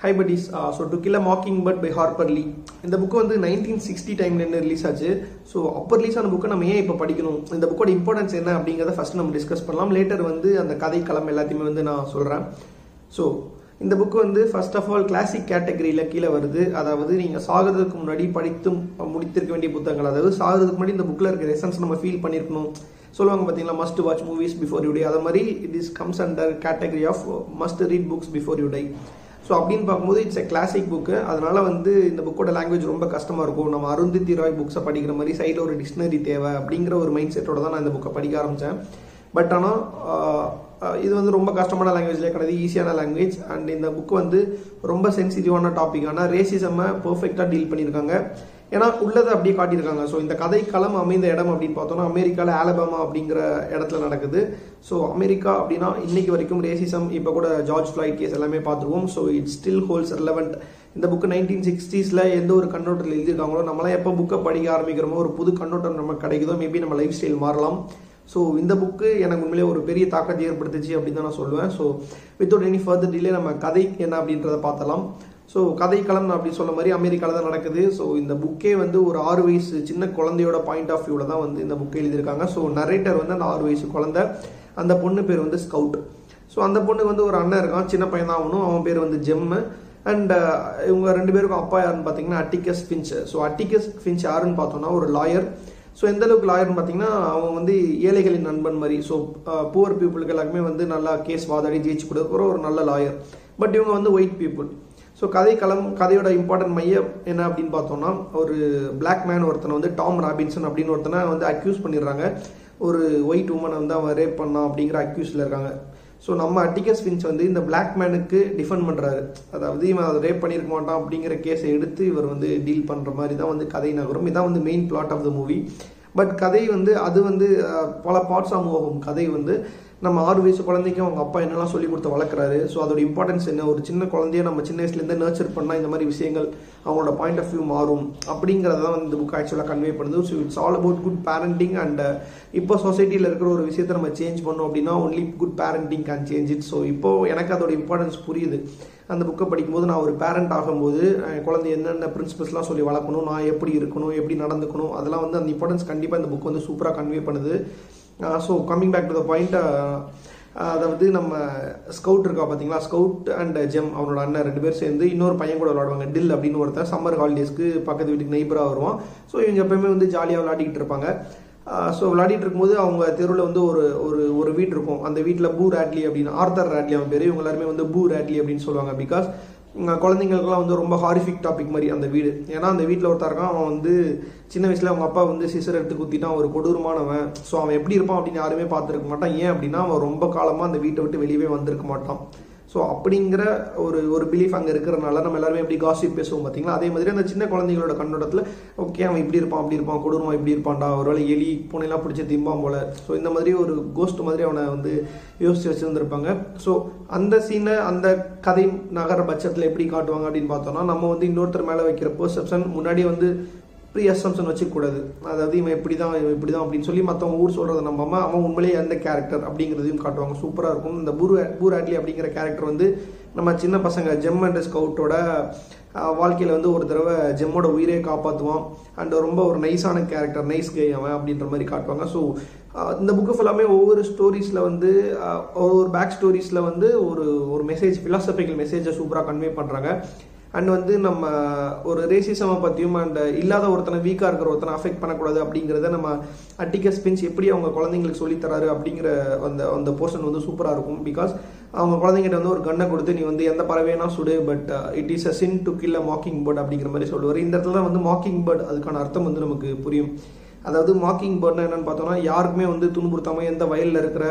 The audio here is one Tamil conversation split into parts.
high buddies so to kill mockingbird by Harper Lee இந்த புக்கு வந்து நைன்டீன் சிக்ஸ்டி டைம்ல என்ன ரிலீஸ் ஆச்சு ஸோ அப்போ ரிலீஸ் ஆன புக்கை நம்ம ஏன் இப்போ படிக்கணும் இந்த புக்கோட இம்பார்ட்டன்ஸ் என்ன அப்படிங்கிறத ஃபர்ஸ்ட் நம்ம டிஸ்கஸ் பண்ணலாம் லேட்டர் வந்து அந்த கதை களம் எல்லாத்தையுமே வந்து நான் சொல்கிறேன் ஸோ இந்த புக்கு வந்து ஃபர்ஸ்ட் ஆஃப் ஆல் கிளாசிக் கேட்டகரியில் கீழே வருது அதாவது நீங்கள் சாகிறதுக்கு முன்னாடி படித்து முடித்திருக்க வேண்டிய புத்தகங்கள் அதாவது சாகிறதுக்கு முன்னாடி இந்த புக்கில் இருக்கிற எசன்ஸ் நம்ம ஃபீல் பண்ணியிருக்கணும் சொல்லுவாங்க பார்த்தீங்களா must watch movies before you die அது மாதிரி it is comes under category of must read books before you die so அப்படின்னு பார்க்கும்போது இட்ஸ் எ கிளாசிக் புக்கு அதனால வந்து இந்த புக்கோட லாங்குவேஜ் ரொம்ப கஷ்டமாக இருக்கும் நம்ம அருந்தித்தி ராய் புக்ஸை படிக்கிற மாதிரி சைடில் ஒரு டிக்ஷனரி தேவை அப்படிங்கிற ஒரு மைண்ட் செட்டோட தான் நான் இந்த புக்கை படிக்க ஆரம்பித்தேன் பட் ஆனால் இது வந்து ரொம்ப கஷ்டமான லாங்குவேஜ்லேயே கிடையாது ஈஸியான லாங்குவேஜ் அண்ட் இந்த புக் வந்து ரொம்ப சென்சிட்டிவான டாபிக் ஆனால் ரேசிசம்மை பர்ஃபெக்டாக டீல் பண்ணியிருக்காங்க ஏன்னா உள்ளதை அப்படியே காட்டியிருக்காங்க ஸோ இந்த கதை களம் அமைந்த இடம் அப்படின்னு பார்த்தோம்னா அமெரிக்காவில் ஆலபாமா அப்படிங்கிற இடத்துல நடக்குது ஸோ அமெரிக்கா அப்படின்னா இன்னைக்கு வரைக்கும் ரேசிசம் இப்போ கூட ஜார்ஜ் ஃப்ளைட் கேஸ் எல்லாமே பார்த்துருவோம் so it still holds relevant இந்த புக்கு நைன்டீன் சிக்ஸ்டீஸில் எந்த ஒரு கண்ணோட்டத்தில் எழுதியிருக்காங்களோ நம்மளாம் எப்போ புக்கை படிக்க ஆரம்பிக்கிறோமோ ஒரு புது கண்ணோட்டம் நமக்கு கிடைக்குதோ மேபி நம்ம லைஃப் ஸ்டைல் மாறலாம் ஸோ இந்த புக்கு எனக்கு உண்மையிலே ஒரு பெரிய தாக்கத்தை ஏற்படுத்துச்சு அப்படின்னு தான் நான் சொல்லுவேன் so without any further delay நம்ம கதை என்ன அப்படின்றத பார்த்தலாம் ஸோ கதை களம் அப்படி சொன்ன மாதிரி அமெரிக்காவில் தான் நடக்குது ஸோ இந்த புக்கே வந்து ஒரு ஆறு வயசு சின்ன குழந்தையோட பாயிண்ட் ஆஃப் வியூவில் தான் வந்து இந்த புக்கை எழுதியிருக்காங்க ஸோ நரேட்டர் வந்து அந்த ஆறு வயசு குழந்தை அந்த பொண்ணு பேர் வந்து ஸ்கவுட் ஸோ அந்த பொண்ணுக்கு வந்து ஒரு அண்ணன் இருக்கான் சின்ன பையன் தான் ஆகணும் அவன் பேர் வந்து ஜெம்மு அண்ட் இவங்க ரெண்டு பேருக்கும் அப்பா யாருன்னு பார்த்தீங்கன்னா Atticus Finch so Atticus Finch யாருன்னு பார்த்தோம்னா ஒரு லாயர் ஸோ எந்த அளவுக்கு லாயர்னு பார்த்தீங்கன்னா அவன் வந்து ஏழைகளின் நண்பன் மாதிரி ஸோ புவர் பீப்புளுக்கு எல்லாருக்குமே வந்து நல்லா கேஸ் வாதாடி ஜெயிச்சு கொடுக்குற ஒரு நல்ல லாயர் பட் இவங்க வந்து ஒயிட் பீப்புள் ஸோ கதை களம் கதையோட இம்பார்ட்டன்ட் மையம் என்ன அப்படின்னு பார்த்தோம்னா ஒரு பிளாக் மேன் ஒருத்தனை வந்து டாம் ராபின்சன் அப்படின்னு ஒருத்தனை வந்து அக்யூஸ் பண்ணிடுறாங்க ஒரு ஒயிட் உமனை வந்து அவன் ரேப் பண்ணான் அப்படிங்கிற அக்யூஸில் இருக்காங்க ஸோ நம்ம அட்டிகஸ் ஃபின்ச் வந்து இந்த பிளாக் மேனுக்கு டிஃபெண்ட் பண்ணுறாரு அதாவது இவன் அதை ரேப் பண்ணியிருக்க மாட்டான் அப்படிங்கிற கேஸை எடுத்து இவர் வந்து டீல் பண்ணுற மாதிரி தான் வந்து கதை நகரும் இதான் வந்து main plot of the movie but கதை வந்து அது வந்து பல பார்ட்ஸாக மூவ் ஆகும் கதை வந்து நம்ம ஆறு வயசு குழந்தைக்கும் அவங்க அப்பா என்னெல்லாம் சொல்லி கொடுத்து வளர்க்குறாரு ஸோ அதோட இம்பார்ட்டன்ஸ் என்ன ஒரு சின்ன குழந்தைய நம்ம சின்ன வயசுலேருந்து நர்ச்சர் பண்ணால் இந்த மாதிரி விஷயங்கள் அவங்களோட பாயிண்ட் ஆஃப் வியூ மாறும் அப்படிங்கிறத தான் வந்து இந்த புக் ஆக்சுவலாக கன்வே பண்ணுது so it's all about good parenting and இப்போ சொசைட்டியில் இருக்கிற ஒரு விஷயத்தை நம்ம சேஞ்ச் பண்ணோம் அப்படின்னா only good parenting can change it so இப்போ எனக்கு அதோட இம்பார்ட்டன்ஸ் புரியுது அந்த புக்கை படிக்கும்போது நான் ஒரு பேரண்ட் ஆகும்போது குழந்தை என்னென்ன பிரின்சிபல்ஸ்லாம் சொல்லி வளர்க்கணும் நான் எப்படி இருக்கணும் எப்படி நடந்துக்கணும் அதெல்லாம் வந்து அந்த இம்பார்ட்டன்ஸ் கண்டிப்பாக இந்த புக் வந்து சூப்பராக கன்வே பண்ணுது so coming back to the point அதாவது நம்ம ஸ்கவுட் இருக்கா பார்த்தீங்களா ஸ்கவுட் அண்ட் ஜெம் அவனோட அண்ணன் ரெண்டு பேர் சேர்ந்து இன்னொரு பையன் கூட விளாடுவாங்க டில் அப்படின்னு ஒருத்தன் சம்மர் ஹாலிடேஸ்க்கு பக்கத்து வீட்டுக்கு நெய்பராக வருவான் ஸோ இவங்க எப்பயுமே வந்து ஜாலியாக விளையாடிக்கிட்டு இருப்பாங்க ஸோ விளையாடிட்டு இருக்கும்போது அவங்க தெருவில் வந்து ஒரு ஒரு ஒரு வீடு இருக்கும் அந்த வீட்டில் பூ ரேட்லி அப்படின்னு ஆர்த்தர் ரேட்லி அவன் பேர் இவங்க எல்லாருமே வந்து பூ ரேட்லி அப்படின்னு சொல்லுவாங்க பிகாஸ் குழந்தைங்களுக்குலாம் வந்து ரொம்ப ஹாரிஃபிக் டாபிக் மாதிரி அந்த வீடு ஏன்னா அந்த வீட்டில் ஒருத்தர் இருக்கான் அவன் வந்து சின்ன வயசில் அவங்க அப்பா வந்து சிசர் எடுத்து குத்திட்டான் ஒரு கொடூரமானவன் ஸோ அவன் எப்படி இருப்பான் அப்படின்னு யாருமே பார்த்துருக்க மாட்டான் ஏன் அப்படின்னா அவன் ரொம்ப காலமாக அந்த வீட்டை விட்டு வெளியவே வந்திருக்க மாட்டான் ஸோ அப்படிங்கிற ஒரு ஒரு பிலீஃப் அங்கே இருக்கிறனால நம்ம எல்லாருமே எப்படி காசிப் பேசுவோம் பார்த்தீங்களா அதே மாதிரி அந்த சின்ன குழந்தைங்களோட கண்ணோட்டத்தில் ஓகே அவன் இப்படி இருப்பான் அப்படி இருப்பான் கொடூரமா இப்படி இருப்பான்டா ஒருவேளை எலி பூனைலாம் பிடிச்சி திம்பான் போல ஸோ இந்த மாதிரி ஒரு கோஸ்ட் மாதிரி அவனை வந்து யோசிச்சு வச்சுருந்துருப்பாங்க ஸோ அந்த சீனை அந்த கதை நகர பட்சத்தில் எப்படி காட்டுவாங்க அப்படின்னு பார்த்தோம்னா நம்ம வந்து இன்னொருத்தர் மேலே வைக்கிற பெர்செப்ஷன் முன்னாடி வந்து ப்ரீ அசம்ஷன் வச்சுக்கூடாது அதாவது இவன் இப்படி தான் இவன் இப்படி தான் அப்படின்னு சொல்லி மற்றவங்க ஊர் சொல்கிறத நம்பாம அவன் உண்மையிலேயே எந்த கேரக்டர் அப்படிங்கிறதையும் காட்டுவாங்க சூப்பராக இருக்கும் இந்த பூர் பூர் ஆட்லி அப்படிங்கிற கேரக்டர் வந்து நம்ம சின்ன பசங்க ஜெம் அண்ட் ஸ்கவுட்டோட வாழ்க்கையில் வந்து ஒரு தடவை ஜெம்மோட உயிரே காப்பாற்றுவான் அண்ட் ரொம்ப ஒரு நைஸான கேரக்டர் நைஸ் கை அவன் அப்படின்ற மாதிரி காட்டுவாங்க ஸோ இந்த புக்கு ஃபுல்லாமே ஒவ்வொரு ஸ்டோரிஸில் வந்து ஒவ்வொரு பேக் ஸ்டோரிஸில் வந்து ஒரு ஒரு மெசேஜ் ஃபிலாசபிக்கல் மெசேஜை சூப்பராக கன்வே பண்ணுறாங்க அண்ட் வந்து நம்ம ஒரு ரேசிசமை பற்றியும் அண்ட் இல்லாத ஒருத்தனை வீக்காக இருக்கிற ஒருத்தனை அஃபெக்ட் பண்ணக்கூடாது அப்படிங்கிறத நம்ம அட்டிகஸ் பின்ச் எப்படி அவங்க குழந்தைங்களுக்கு சொல்லித்தராரு அப்படிங்கிற அந்த அந்த போர்ஷன் வந்து சூப்பராக இருக்கும் பிகாஸ் அவங்க குழந்தைங்கிட்ட வந்து ஒரு கண்ணை கொடுத்து நீ வந்து எந்த பறவைனா சுடு but it is a sin to kill a mockingbird அப்படிங்கிற மாதிரி சொல்லுவார் இந்த இடத்துல தான் வந்து மாக்கிங் பேர்ட் அதுக்கான அர்த்தம் வந்து நமக்கு புரியும் அதாவது மாக்கிங் பேர்ட்னா என்னன்னு பார்த்தோம்னா யாருக்குமே வந்து துன்புறுத்தாமல் எந்த வயலில் இருக்கிற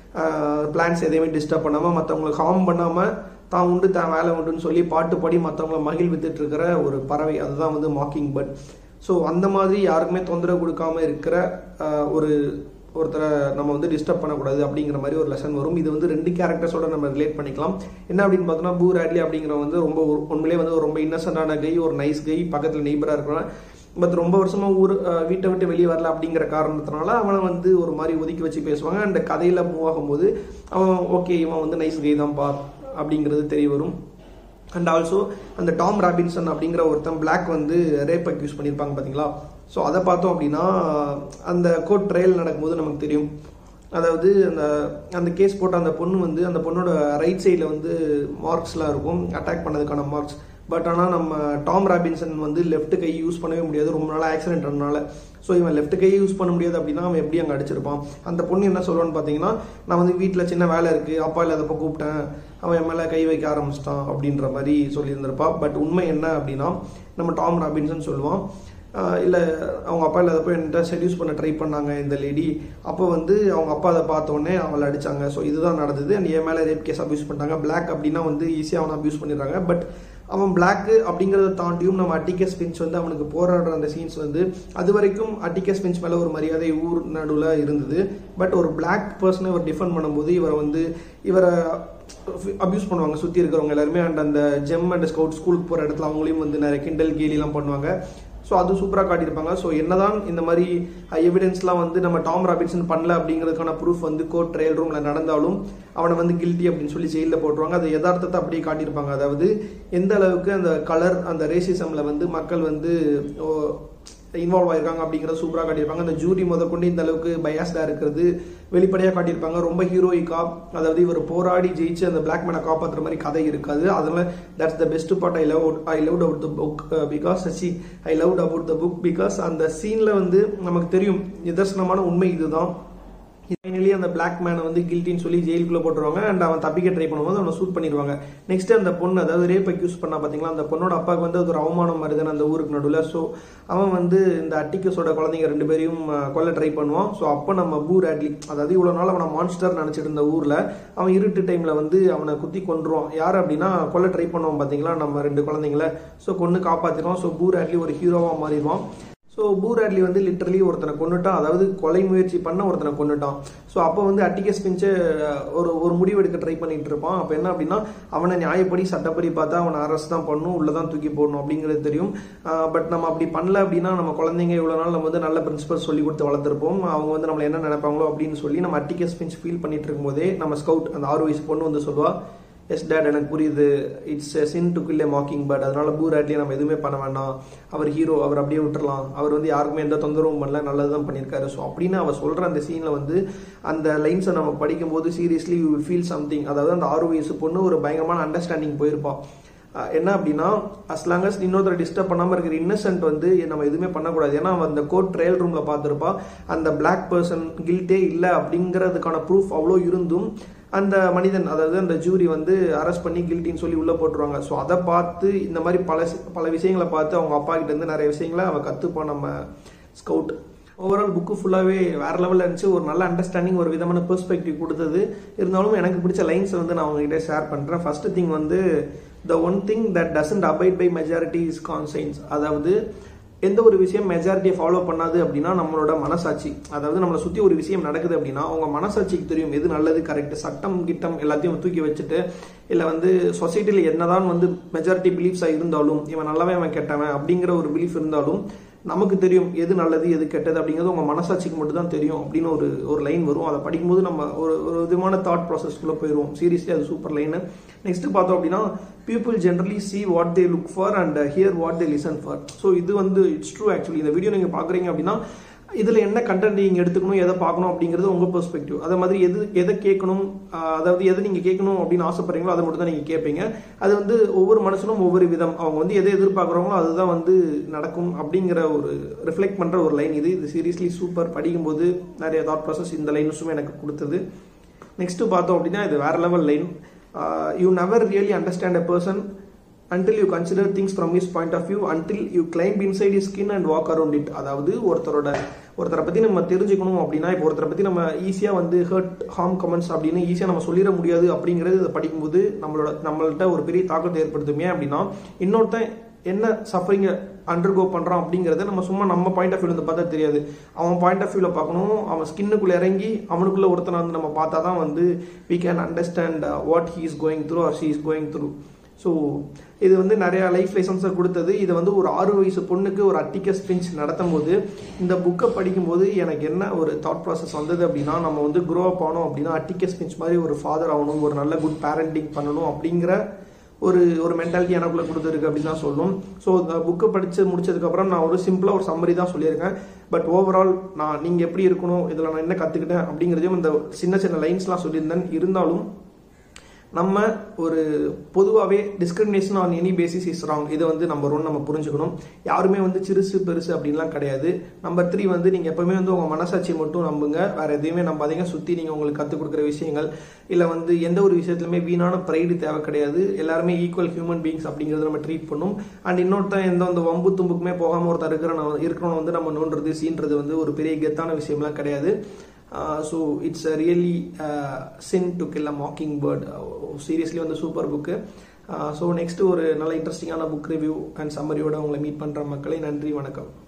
பிளான்ஸ் எதையுமே டிஸ்டர்ப் பண்ணாமல் மற்றவங்களுக்கு ஹார்ம் பண்ணாமல் தான் உண்டு தான் வேலை உண்டுன்னு சொல்லி பாட்டு பாடி மற்றவங்கள மகிழ்வித்துட்டு இருக்கிற ஒரு பறவை அதுதான் வந்து மாக்கிங் பேர்ட் ஸோ அந்த மாதிரி யாருக்குமே தொந்தரவு கொடுக்காம இருக்கிற ஒரு ஒருத்தரை நம்ம வந்து டிஸ்டர்ப் பண்ணக்கூடாது அப்படிங்கிற மாதிரி ஒரு லெசன் வரும் இது வந்து ரெண்டு கேரக்டர்ஸோட நம்ம ரிலேட் பண்ணிக்கலாம் என்ன அப்படின்னு பார்த்தோம்னா பூ ரேட்லி அப்படிங்கிற வந்து ரொம்ப உண்மையிலே வந்து ரொம்ப இன்னசென்டான கை ஒரு நைஸ் கை பக்கத்தில் நெய்பராக இருக்கிறான் பட் ரொம்ப வருஷமா ஊர் வீட்டை விட்டு வெளியே வரல அப்படிங்கிற காரணத்தினால அவனை வந்து ஒரு மாதிரி ஒதுக்கி வச்சு பேசுவாங்க அந்த கதையில் மூவ் ஆகும்போது அவன் ஓகே இவன் வந்து நைஸ் கை தான் பா அப்படிங்கிறது தெரிய வரும் அண்ட் ஆல்சோ அந்த டாம் ராபின்சன் அப்படிங்கிற ஒருத்தன் பிளாக் வந்து ரேப் அக்யூஸ் பண்ணியிருப்பாங்க பார்த்தீங்களா ஸோ அதை பார்த்தோம் அப்படின்னா அந்த கோர்ட் ட்ரையல் நடக்கும்போது நமக்கு தெரியும் அதாவது அந்த அந்த கேஸ் போட்ட அந்த பொண்ணு வந்து அந்த பொண்ணோட ரைட் சைடில் வந்து மார்க்ஸ்லாம் இருக்கும் அட்டாக் பண்ணதுக்கான மார்க்ஸ் பட் ஆனால் நம்ம டாம் ராபின்சன் வந்து லெஃப்ட் கை யூஸ் பண்ணவே முடியாது ரொம்ப நாள் ஆக்சிடென்ட் ஆனனால ஸோ இவன் லெஃப்ட் கை யூஸ் பண்ண முடியாது அப்படின்னா அவன் எப்படி அங்கே அடிச்சிருப்பான் அந்த பொண்ணு என்ன சொல்லுவான்னு பார்த்தீங்கன்னா நான் வந்து வீட்டில் சின்ன வேலை இருக்குது அப்பா இல்லாதப்போ கூப்பிட்டேன் அவன் என் மேலே கை வைக்க ஆரம்பிச்சிட்டான் அப்படின்ற மாதிரி சொல்லியிருந்திருப்பா பட் உண்மை என்ன அப்படின்னா நம்ம டாம் ராபின்சன் சொல்லுவான் இல்லை அவங்க அப்பா இல்லாதப்போ என்கிட்ட செடியூஸ் பண்ண ட்ரை பண்ணாங்க இந்த லேடி அப்போ வந்து அவங்க அப்பா அதை பார்த்தோன்னே அவளை அடிச்சாங்க ஸோ இதுதான் நடந்தது அண்ட் என் மேலே ரேப் கேஸ் அப்யூஸ் பண்ணிட்டாங்க பிளாக் அப்படின்னா வந்து ஈஸியாக அவனை அப்யூஸ் பண்ணிடுறாங்க பட் அவன் பிளாக்கு அப்படிங்கிறத தாண்டியும் நம்ம அட்டிகஸ் பிஞ்ச் வந்து அவனுக்கு போராடுற அந்த சீன்ஸ் வந்து அது வரைக்கும் அட்டிகஸ் பிஞ்ச் மேலே ஒரு மரியாதை ஊர் நடுவில் இருந்தது பட் ஒரு பிளாக் பர்சனை இவர் டிஃபெண்ட் பண்ணும்போது இவரை வந்து இவரை அப்யூஸ் பண்ணுவாங்க சுற்றி இருக்கிறவங்க எல்லாருமே அண்ட் அந்த ஜெம் அண்ட் ஸ்கவுட் ஸ்கூலுக்கு போகிற இடத்துல அவங்களையும் வந்து நிறைய கிண்டல் கேலிலாம் பண்ணுவாங்க ஸோ அது சூப்பராக காட்டியிருப்பாங்க ஸோ என்னதான் இந்த மாதிரி எவிடன்ஸ்லாம் வந்து நம்ம டாம் ராபின்சன் பண்ணல அப்படிங்கிறதுக்கான ப்ரூஃப் வந்து கோர்ட் ட்ரையல் ரூமில் நடந்தாலும் அவனை வந்து கில்ட்டி அப்படின்னு சொல்லி ஜெயிலில் போட்டுருவாங்க அது யதார்த்தத்தை அப்படியே காட்டியிருப்பாங்க அதாவது எந்த அளவுக்கு அந்த கலர் அந்த ரேசிசமில் வந்து மக்கள் வந்து இன்வால்வ் ஆயிருக்காங்க அப்படிங்கிறத சூப்பராக காட்டியிருப்பாங்க அந்த ஜூரி முதற்கொண்டு இந்த அளவுக்கு பயாஸ்டாக இருக்கிறது வெளிப்படையாக காட்டியிருப்பாங்க ரொம்ப ஹீரோயிக்கா அதாவது இவர் போராடி ஜெயிச்சு அந்த பிளாக் மேனை காப்பாற்றுற மாதிரி கதை இருக்காது அதனால that's the best part I love I love out the book because see I love about the book because அந்த சீனில் வந்து நமக்கு தெரியும் நிதர்சனமான உண்மை இதுதான் ஃபைனலி அந்த பிளாக் மேனை வந்து கில்ட்டின்னு சொல்லி ஜெயிலுக்குள்ள போட்டுருவாங்க அண்ட் அவன் தப்பிக்க ட்ரை பண்ணும்போது அவனை சூட் பண்ணிடுவாங்க நெக்ஸ்ட் அந்த பொண்ணு அதாவது ரேப் அக்யூஸ் பண்ணா பார்த்தீங்களா அந்த பொண்ணோட அப்பாவுக்கு வந்து அது ஒரு அவமானம் வருதுன்னு அந்த ஊருக்கு நடுவில் ஸோ அவன் வந்து இந்த அட்டிக்கஸோட குழந்தைங்க ரெண்டு பேரையும் கொல்ல ட்ரை பண்ணுவான் ஸோ அப்போ நம்ம பூ ரேட்லி அதாவது இவ்வளோ நாள் அவனை மான்ஸ்டர் நினச்சிட்டு இருந்த ஊரில் அவன் இருட்டு டைமில் வந்து அவனை குத்தி கொண்டுருவான் யார் அப்படின்னா கொல்ல ட்ரை பண்ணுவான் பார்த்தீங்களா நம்ம ரெண்டு குழந்தைங்கள ஸோ கொண்டு காப்பாற்றிடுவான் ஸோ பூ ரேட்லி ஒரு ஹீரோவாக மாறிடுவான் ஸோ பூராட்லி வந்து லிட்டரலி ஒருத்தனை கொண்டுட்டான் அதாவது கொலை முயற்சி பண்ண ஒருத்தனை கொண்டுட்டான் ஸோ அப்போ வந்து அட்டிகஸ் பிஞ்சு ஒரு ஒரு முடிவு எடுக்க ட்ரை பண்ணிட்டு இருப்பான் அப்போ என்ன அப்படின்னா அவனை நியாயப்படி சட்டப்படி பார்த்தா அவனை அரெஸ்ட் தான் பண்ணணும் உள்ளே தான் தூக்கி போடணும் அப்படிங்கிறது தெரியும் பட் நம்ம அப்படி பண்ணல அப்படின்னா நம்ம குழந்தைங்க இவ்வளோ நாள் நம்ம வந்து நல்ல பிரின்சிபல் சொல்லி கொடுத்து வளர்த்துருப்போம் அவங்க வந்து நம்மளை என்ன நினைப்பாங்களோ அப்படின்னு சொல்லி நம்ம அட்டிகஸ் பிஞ்ச் ஃபீல் பண்ணிட்டு இருக்கும்போதே நம்ம ஸ்கவுட் அந்த ஆறு வயசு பொண்ணு வந்து சொல்லுவா எஸ் டேட் எனக்கு புரியுது it's sin to kill a mocking but அதனால பூராட்லேயே நம்ம எதுவுமே பண்ண வேண்டாம் அவர் ஹீரோ அவர் அப்படியே விட்டுறலாம் அவர் வந்து யாருக்குமே எந்த தொந்தரவும் பண்ணல நல்லது தான் பண்ணியிருக்காரு ஸோ அப்படின்னு அவர் சொல்கிற அந்த சீனில் வந்து அந்த லைன்ஸை நம்ம படிக்கும்போது seriously you will feel something அதாவது அந்த ஆறு வயசு பொண்ணு ஒரு பயங்கரமான அண்டர்ஸ்டாண்டிங் போயிருப்பான் என்ன அப்படின்னா அஸ் லாங் அஸ் இன்னொருத்தரை டிஸ்டர்ப் பண்ணாமல் இருக்கிற இன்னசென்ட் வந்து நம்ம எதுவுமே பண்ணக்கூடாது ஏன்னா அவன் அந்த கோர்ட் ட்ரையல் ரூமில் பார்த்துருப்பா அந்த பிளாக் பர்சன் கில்ட்டே இல்லை அப்படிங்கிறதுக்கான ப்ரூஃப் அவ்வளோ இருந்தும் அந்த மனிதன் அதாவது அந்த ஜூரி வந்து அரெஸ்ட் பண்ணி கில்ட்டின்னு சொல்லி உள்ளே போட்டுருவாங்க ஸோ அதை பார்த்து இந்த மாதிரி பல பல விஷயங்களை பார்த்து அவங்க அப்பா கிட்ட இருந்து நிறைய விஷயங்களை அவன் கற்றுப்பான் நம்ம ஸ்கவுட் ஓவரால் புக்கு ஃபுல்லாகவே வேற லெவலில் இருந்துச்சு ஒரு நல்ல அண்டர்ஸ்டாண்டிங் ஒரு விதமான பெர்ஸ்பெக்டிவ் கொடுத்தது இருந்தாலும் எனக்கு பிடிச்ச லைன்ஸ் வந்து நான் உங்ககிட்ட ஷேர் பண்ணுறேன் ஃபர்ஸ்ட் திங் வந்து the one thing that doesn't abide by majority is conscience அதாவது எந்த ஒரு விஷயம் மெஜாரிட்டியை ஃபாலோ பண்ணாது அப்படின்னா நம்மளோட மனசாட்சி அதாவது நம்மளை சுற்றி ஒரு விஷயம் நடக்குது அப்படின்னா அவங்க மனசாட்சிக்கு தெரியும் எது நல்லது கரெக்ட் சட்டம் கிட்டம் எல்லாத்தையும் தூக்கி வச்சுட்டு இல்லை வந்து சொசைட்டியில் என்னதான் வந்து மெஜாரிட்டி பிலீஃப்ஸாக இருந்தாலும் இவன் நல்லவன் இவன் கெட்டவன் அப்படிங்கிற ஒரு பிலீஃப் இருந்தாலும் நமக்கு தெரியும் எது நல்லது எது கெட்டது அப்படிங்கிறது உங்கள் மனசாட்சிக்கு மட்டும் தான் தெரியும் அப்படின்னு ஒரு ஒரு லைன் வரும் அதை படிக்கும்போது நம்ம ஒரு ஒரு விதமான தாட் ப்ராசஸ்க்குள்ளே போயிடுவோம் சீரியஸ்லி அது சூப்பர் லைனு நெக்ஸ்ட் பார்த்தோம் அப்படின்னா people generally see what they look for and hear what they listen for so இது வந்து இட்ஸ் ட்ரூ ஆக்சுவலி இந்த வீடியோ நீங்கள் பார்க்குறீங்க அப்படின்னா இதில் என்ன கண்டென்ட் நீங்கள் எடுத்துக்கணும் எதை பார்க்கணும் அப்படிங்கிறது உங்கள் பெர்ஸ்பெக்டிவ் அதே மாதிரி எது எதை கேட்கணும் அதாவது எதை நீங்கள் கேட்கணும் அப்படின்னு ஆசைப்படுறீங்களோ அதை மட்டும் தான் நீங்கள் கேட்பீங்க அது வந்து ஒவ்வொரு மனுஷனும் ஒவ்வொரு விதம் அவங்க வந்து எதை எதிர்பார்க்குறாங்களோ அதுதான் வந்து நடக்கும் அப்படிங்கிற ஒரு ரிஃப்ளெக்ட் பண்ணுற ஒரு லைன் இது இது சீரியஸ்லி சூப்பர் படிக்கும்போது நிறைய தாட் ப்ராசஸ் இந்த லைன்ஸும் எனக்கு கொடுத்தது நெக்ஸ்ட் பார்த்தோம் அப்படின்னா இது வேற level line you never really understand a person until you consider things from his point of view until you climb inside his skin and walk around it அதாவது ஒருத்தரோட ஒருத்தரை பற்றி நம்ம தெரிஞ்சுக்கணும் அப்படின்னா இப்போ ஒருத்தரை பற்றி நம்ம ஈஸியாக வந்து ஹர்ட் ஹார்ம் கமெண்ட்ஸ் அப்படின்னு ஈஸியாக நம்ம சொல்லிட முடியாது அப்படிங்கிறது இதை படிக்கும்போது நம்மளோட நம்மள்ட்ட ஒரு பெரிய தாக்கத்தை ஏற்படுத்துமே அப்படின்னா இன்னொருத்தன் என்ன சஃபரிங்கை அண்டர்கோ பண்ணுறான் அப்படிங்கிறத நம்ம சும்மா நம்ம பாயிண்ட் ஆஃப் வியூலேருந்து பார்த்தா தெரியாது அவன் பாயிண்ட் ஆஃப் வியூவில் பார்க்கணும் அவன் ஸ்கின்னுக்குள்ளே இறங்கி அவனுக்குள்ளே ஒருத்தனை வந்து நம்ம பார்த்தா தான் வந்து we can understand what he is going through or she is going through so இது வந்து நிறைய லைஃப் லைசன்ஸை கொடுத்தது இது வந்து ஒரு ஆறு வயசு பொண்ணுக்கு ஒரு அட்டிகஸ் பிஞ்ச் நடத்தும் போது இந்த புக்கை படிக்கும்போது எனக்கு என்ன ஒரு தாட் ப்ராசஸ் வந்தது அப்படின்னா நம்ம வந்து க்ரோ அப் ஆனோம் அப்படின்னா அட்டிகஸ் பிஞ்ச் மாதிரி ஒரு ஃபாதர் ஆகணும் ஒரு நல்ல குட் பேரண்டிங் பண்ணணும் அப்படிங்கிற ஒரு ஒரு மென்டாலிட்டி எனக்குள்ள கொடுத்துருக்கு அப்படின்னு தான் சொல்லும் ஸோ இந்த புக்கை படித்து முடிச்சதுக்கப்புறம் நான் ஒரு சிம்பிளாக ஒரு சம்மரி தான் சொல்லியிருக்கேன் பட் ஓவரால் நான் நீங்கள் எப்படி இருக்கணும் இதில் நான் என்ன கற்றுக்கிட்டேன் அப்படிங்கிறதையும் இந்த சின்ன சின்ன லைன்ஸ்லாம் சொல்லியிருந்தேன் இருந்தாலும் நம்ம ஒரு பொதுவாகவே discrimination on any basis is wrong இதை வந்து நம்பர் ஒன் நம்ம புரிஞ்சுக்கணும் யாருமே வந்து சிறுசு பெருசு அப்படின்லாம் கிடையாது நம்பர் த்ரீ வந்து நீங்கள் எப்பவுமே வந்து உங்கள் மனசாட்சி மட்டும் நம்புங்க வேற எதையுமே நம்பாதீங்க சுற்றி நீங்கள் உங்களுக்கு கற்றுக் கொடுக்குற விஷயங்கள் இல்லை வந்து எந்த ஒரு விஷயத்துலையுமே வீணான ப்ரைடு தேவை கிடையாது எல்லாருமே ஈக்குவல் ஹியூமன் பீங்ஸ் அப்படிங்கிறத நம்ம ட்ரீட் பண்ணும் அண்ட் இன்னொருத்தன் எந்த அந்த வம்பு தும்புக்குமே போகாமல் ஒருத்தர் இருக்கிற இருக்கிறவன் வந்து நம்ம நோன்றது சீன்றது வந்து ஒரு பெரிய கெத்தான விஷயம்லாம் கிடையாது so it's a really sin to kill a mockingbird seriously வந்து சூப்பர் புக்கு ஸோ நெக்ஸ்ட் ஒரு நல்ல இன்ட்ரெஸ்டிங்கான புக் ரிவ்யூ அண்ட் சம்மரியோட உங்களை மீட் பண்ணுற மக்களை நன்றி வணக்கம்